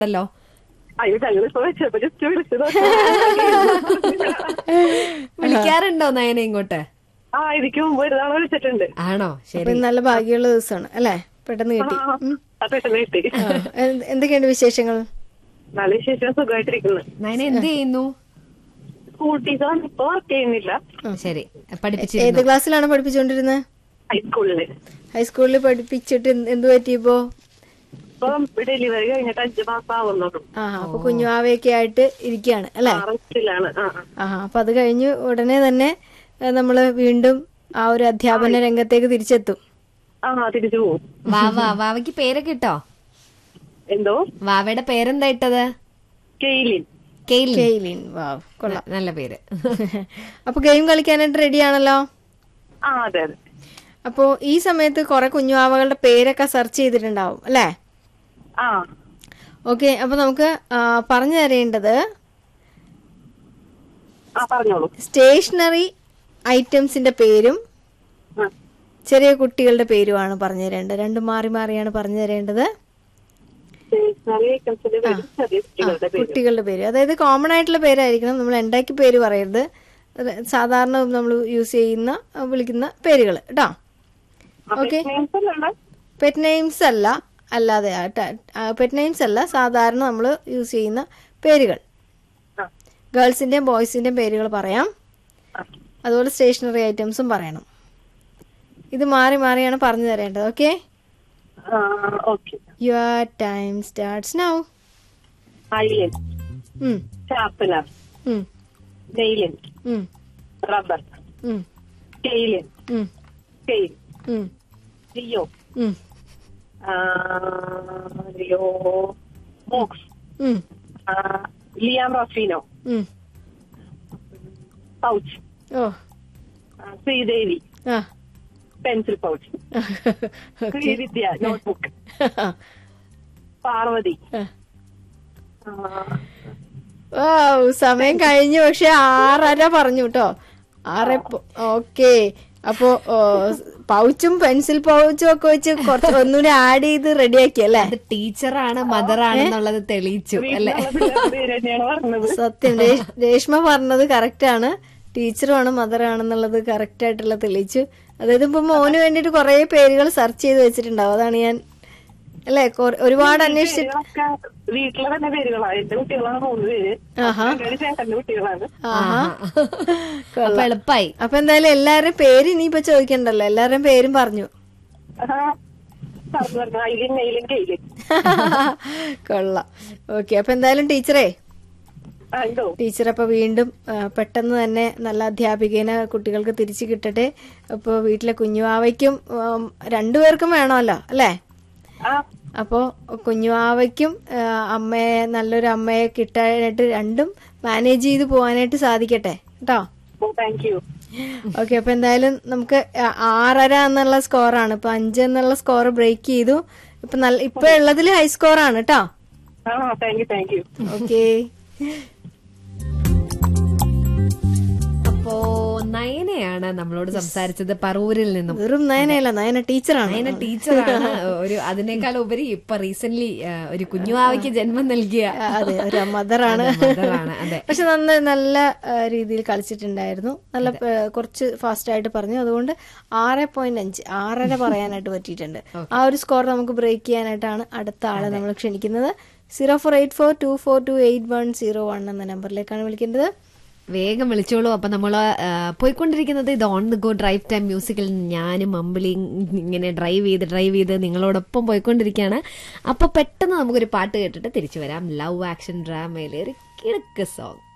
ല്ലോ അയ്യോ ഞങ്ങൾ ഇപ്പൊ വെച്ചപ്പോ ജസ്റ്റ് വിളിച്ചത് വിളിക്കാറുണ്ടോ നയന ഇങ്ങോട്ട് ആ ഇതിക്ക് മുമ്പ് ഒരു തവണ വിളിച്ചിട്ടുണ്ട് ആണോ അപ്പൊ ശരി ഇന്ന് നല്ല ഭാഗ്യമുള്ള ദിവസമാണ് അല്ലേ പെട്ടെന്ന് കിട്ടി ആ, ആ പെട്ടെന്ന് കിട്ടി ആ, എന്ത്- എന്തൊക്കെയുണ്ട് വിശേഷങ്ങൾ നല്ല വിശേഷം സുഖമായിട്ടിരിക്കുന്നു നയന എന്ത് ചെയ്യുന്നു സ്കൂൾ ടീച്ചറാണ് ഇപ്പൊ വർക്ക് ചെയ്യുന്നില്ല ശരി ഏത് പഠിപ്പിച്ചിരുന്നു ക്ലാസ്സിലാണ് പഠിപ്പിച്ചുകൊണ്ടിരുന്നത് ഹൈസ്കൂളില് ഹൈസ്കൂളിൽ പഠിപ്പിച്ചിട്ട് എന്ത് എന്ത് പറ്റിയപ്പോ ഇപ്പൊ ഡെലിവറി കഴിഞ്ഞിട്ട് അഞ്ചു മാസം ആവുന്നുള്ളൂ ആ അപ്പൊ കുഞ്ഞുവാവയൊക്കെ ആയിട്ട് ഇരിക്കുകയാണ് അല്ലെ റെസ്റ്റിലാണ് ആ ആ. ആ അപ്പൊ അത് കഴിഞ്ഞ് ഉടനെ തന്നെ ഏ, നമ്മള് വീണ്ടും ആ ഒരു അധ്യാപന രംഗത്തേക്ക് തിരിച്ചെത്തും ആ തിരിച്ചു പോവും വാവ വാവയ്ക്ക് പേരൊക്കെ ഇട്ടോ എന്തോ വാവയുടെ പേരെന്താ ഇട്ടത് കെയിലിൻ കെയിലിൻ കെയ്ലിൻ വാവ് കൊള്ളാം നല്ല പേര് അപ്പൊ ഗെയിം കളിക്കാനായിട്ട് റെഡിയാണല്ലോ ആ അതെ അതെ അപ്പോ ഈ സമയത്ത് കുറെ കുഞ്ഞുവാവകളുടെ പേരൊക്കെ സെർച്ച് ചെയ്തിട്ടുണ്ടാവും അല്ലേ ആ ഓക്കെ അപ്പൊ നമുക്ക് ആ, പറഞ്ഞു തരേണ്ടത് ആ പറഞ്ഞോളൂ സ്റ്റേഷനറി ഐറ്റംസിന്റെ പേരും ആ. ചെറിയ കുട്ടികളുടെ പേരുമാണ് പറഞ്ഞു തരേണ്ടത് രണ്ടും മാറി മാറിയാണ് പറഞ്ഞു തരേണ്ടത് സ്റ്റേഷനറി ഐറ്റംസിന്റെ പേരും ചെറിയ കുട്ടികളുടെ പേരും കുട്ടികളുടെ പേര് അതായത് കോമൺ ആയിട്ടുള്ള പേരായിരിക്കണം നമ്മൾ ഉണ്ടാക്കി പേര് പറയരുത് അത് സാധാരണ നമ്മൾ യൂസ് ചെയ്യുന്ന ആ, വിളിക്കുന്ന പേരുകൾ കേട്ടോ ഓക്കെ names അല്ലാണ്ട് പെറ്റ് നെയിംസ് അല്ല അല്ലാതെ പെറ്റ് നെയിംസ് അല്ല സാധാരണ നമ്മൾ യൂസ് ചെയ്യുന്ന പേരുകൾ ആ. ഗേൾസിന്റെയും ബോയ്സിന്റെയും പേരുകൾ പറയാം ആ. അതുപോലെ സ്റ്റേഷനറി ഐറ്റംസും പറയണം ഇത് മാറി മാറിയാണ് പറഞ്ഞു തരേണ്ടത് ഓക്കെ ആ okay your time starts now Eileen sharpener നെയിലിൻ റബ്ബർ കെയിലിൻ കെയിൽ ലിയോ ആ, ലിയോ മോക്സ് ആ, ലിയാം റഫീനോ പൗച്ച് ഓ ആ, ശ്രീദേവി ആ pencil pouch Sreevidya notebook Parvathy ആ, ഓ സമയം കഴിഞ്ഞു പക്ഷെ ആറര പറഞ്ഞു കേട്ടോ ആറ് ഓക്കെ അപ്പോ ഓ, പൗച്ചും പെൻസിൽ പൗച്ചും ഒക്കെ വെച്ച് കുറച്ച് ഒന്നുകൂടി ആഡ് ചെയ്ത് റെഡിയാക്കി അല്ലേ അത് ടീച്ചറാണ് മദർ ആണെന്നുള്ളത് തെളിയിച്ചു അല്ലെ വീട്ടിലുള്ള പിള്ളേരുടെ പേര് തന്നെയാണ് പറഞ്ഞത് സത്യം രേഷ്- രേഷ്മ പറഞ്ഞത് കറക്റ്റ് ആണ് ടീച്ചറുമാണ് മദർ ആണെന്നുള്ളത് കറക്റ്റ് ആയിട്ടുള്ള തെളിയിച്ചു അതായത് ഇപ്പൊ മോന് വേണ്ടിട്ട് കുറെ പേരുകൾ സെർച്ച് ചെയ്ത് വെച്ചിട്ടുണ്ടാവും അതാണ് ഞാൻ അല്ലെ ഒരുപാട് അന്വേഷിച്ചിട്ട് പേരുകളൊക്കെ വീട്ടിലെ തന്നെ പേരുകളാ എന്റെ കുട്ടികളാണ് മൂന്ന് പേര് ആഹാ ഒരു ചേട്ടന്റെ കുട്ടികളാണ് ആഹാ അപ്പൊ എളുപ്പായി അപ്പൊ എന്തായാലും എല്ലാവരുടെയും പേര് ഇനിയിപ്പോ ചോദിക്കണ്ടല്ലോ എല്ലാവരുടെയും പേരും പറഞ്ഞു ആഹാ. സാറ് പറഞ്ഞു അയിലും നെയിലും കെയിലും കൊള്ളാം ഓക്കെ അപ്പൊ എന്തായാലും ടീച്ചറേ ആ, എന്തോ ടീച്ചർ അപ്പൊ വീണ്ടും ആ, പെട്ടെന്ന് തന്നെ നല്ല അധ്യാപികനെ കുട്ടികൾക്ക് തിരിച്ചു കിട്ടട്ടെ അപ്പൊ വീട്ടിലെ കുഞ്ഞുവാവയ്ക്കും ഉം, രണ്ടുപേർക്കും വേണമല്ലോ അല്ലേ ആ അപ്പോ കുഞ്ഞുവാവയ്ക്കും ആ, അമ്മയെ നല്ലൊരു അമ്മയെ കിട്ടാനായിട്ട് രണ്ടും മാനേജ് ചെയ്ത് പോകാനായിട്ട് സാധിക്കട്ടെ കേട്ടോ താങ്ക് യു ഓക്കെ അപ്പൊ എന്തായാലും നമുക്ക് ആ- ആറര എന്നുള്ള സ്കോറാണ് ഇപ്പൊ അഞ്ച് എന്നുള്ള സ്കോർ ബ്രേക്ക് ചെയ്തു ഇപ്പൊ നല്ല ഇപ്പൊ ഉള്ളതിൽ ഹൈ സ്കോറാണ് കേട്ടോ ആ thank you thank you okay അപ്പോ നയനയാണ് നമ്മളോട് സംസാരിച്ചത് പറവൂരിൽ നിന്നും വെറും നയനയല്ല നയന ടീച്ചറാണ് നയന ടീച്ചറാണ് ഒരു അതിനേക്കാൾ ഉപരി ഇപ്പൊ റീസെന്റ് ഒരു കുഞ്ഞുവാവയ്ക്ക് ജന്മം നൽകിയ അതെ ഒരു മദറാണ് മദറാണ് അതെ പക്ഷെ നന്ന നല്ല ആ, രീതിയിൽ കളിച്ചിട്ടുണ്ടായിരുന്നു നല്ല ആ, കുറച്ച് ഫാസ്റ്റ് ആയിട്ട് പറഞ്ഞു അതുകൊണ്ട് ആറ് പോയിന്റ് അഞ്ച് ആറര പറയാനായിട്ട് പറ്റിയിട്ടുണ്ട് ആ ഒരു സ്കോർ നമുക്ക് ബ്രേക്ക് ചെയ്യാനായിട്ടാണ് അടുത്ത ആളെ നമ്മൾ ക്ഷണിക്കുന്നത് zero four eight four two four two eight one zero one എന്ന നമ്പറിലേക്കാണ് വിളിക്കേണ്ടത് വേഗം വിളിച്ചോളൂ അപ്പൊ നമ്മള് ആ, പോയിക്കൊണ്ടിരിക്കുന്നത് ഇത് on the go drive time മ്യൂസിക്കിൽ ഞാനും അമ്പിളി ഇങ്ങനെ ഡ്രൈവ് ചെയ്ത് ഡ്രൈവ് ചെയ്ത് നിങ്ങളോടൊപ്പം പോയിക്കൊണ്ടിരിക്കുകയാണ് അപ്പൊ പെട്ടെന്ന് നമുക്കൊരു പാട്ട് കേട്ടിട്ട് തിരിച്ചു വരാം ലവ് ആക്ഷൻ ഡ്രാമയിലെ ഒരു കിഴക്ക് സോങ്